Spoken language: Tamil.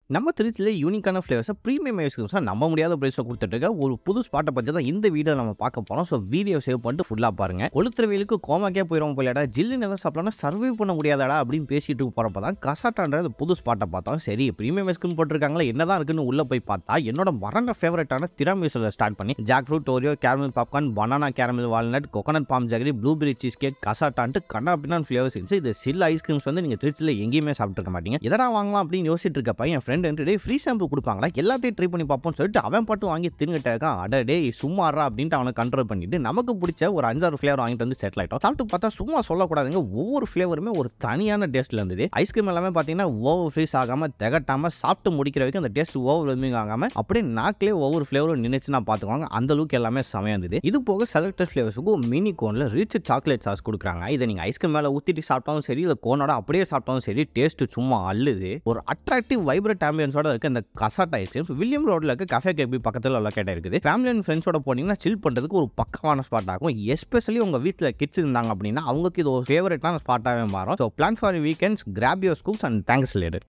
நம்ம திருச்சியில் யூனிக்கான ஃப்ளேவர்ஸை ப்ரீமியம் ஐஸ்கிரீம்ஸாக நம்ப முடியாத ப்ரைஸில் கொடுத்துட்டு இருக்க ஒரு புது ஸ்பாட்டை பற்றி தான் இந்த வீடியோ நம்ம பார்க்க போகிறோம் ஸோ வீடியோ சேவ் பண்ணிட்டு ஃபுல்லாக பாருங்க கொளுத்துற வெயிலுக்கு கோமாக்கே போயிடும் போலடா ஜில்லுன்னு எதாவது சாப்பிட்டோம்னா சர்வே பண்ண முடியாதாடா அப்படின்னு பேசிட்டு போகிறப்ப தான் கசாட்டான்ற அந்த புது ஸ்பாட்டை பார்த்தோம் சரி ப்ரீமியம் ஐஸ்கிரீம் போட்டிருக்காங்களா என்னதான் இருக்குன்னு உள்ளே போய் பார்த்தா என்னோட மரண ஃபேவரட்டான திராமிசில் ஸ்டார்ட் பண்ணி jackfruit Oreo caramel popcorn banana caramel walnut coconut palm jaggery blueberry cheesecake கசாட்டான்ட்டு கண்ணா பின்னான் ஃப்ளேவர்ஸ் இருந்துச்சு இது சில ஐஸ்கிரீம்ஸ் வந்து நீங்கள் திருச்சியில் எங்கேயுமே சாப்பிட்டுருக்க மாட்டீங்க எதனா வாங்கலாம் அப்படின்னு யோசிச்சுட்டு இருக்கப்ப என் ஃப்ரெண்ட் வந்து ஃப்ரீ ஷாம்பு கொடுப்பாங்களா எல்லாத்தையும் ட்ரை பண்ணி பார்ப்போம்னு சொல்லிட்டு அவன் பாட்டு வாங்கி தின்னுட்டாக்கா அட டேய் சும்மாறா அப்படின்ட்டு அவனை கண்ட்ரோல் பண்ணிட்டு நமக்கு பிடிச்ச ஒரு அஞ்சாறு ஃப்ளேவர் வாங்கிட்டு வந்து செட்டில் ஆகிட்டோம் சாப்பிட்டு பார்த்தா சும்மா சொல்லக்கூடாதுங்க ஒவ்வொரு ஃப்ளேவருமே ஒரு தனியான டேஸ்ட்டில் இருந்தது ஐஸ்கிரீம் எல்லாமே பார்த்தீங்கன்னா ஓவர் ஃப்ரீஸ் ஆகாமல் திகட்டாமல் சாப்பிட்டு முடிக்கிற வரைக்கும் அந்த டேஸ்ட் ஓவர் வெல்மிங் ஆகாமல் அப்படியே நாக்கிலே ஒவ்வொரு ஃப்ளேவரும் நினைச்சுனா பார்த்துக்குவாங்க அந்த அளவுக்கு எல்லாமே செமையாக இருந்தது இது போக செலக்டட் ஃப்ளேவர்ஸுக்கு மினி கோனில் ரிச் சாக்லேட் சாஸ் கொடுக்குறாங்க இதை நீங்கள் ஐஸ்கிரீம் மேலே ஊற்றிட்டு சாப்பிட்டாலும் சரி இல்லை கோனோட அப்படியே சாப்பிட்டாலும் சரி டேஸ்ட் சும்மா அள்ளுது ஒரு அட்ராக்டிவ் வைப்ரட் ஆம்பியன்ஸோட இருக்க இந்த கசாட்டா ஐஸ்கிரீம் வில்லியம் ரோட்ல இருக்க கஃபே கேபி பக்கத்தில் லொக்கேட் இருக்குது ஃபேமிலி அண்ட் ஃப்ரெண்ட்ஸோட போனீங்கன்னா சில் பண்ணுறதுக்கு ஒரு பக்கமான ஸ்பாட் ஆகும் எஸ்பெஷலி உங்கள் வீட்டில் கிட்ஸ் இருந்தாங்க அப்படின்னா அவங்களுக்கு இது ஒரு ஃபேவரட்டான ஸ்பாட்டாகவே மாறும் so plan for weekends grab your scoops and thanks ladder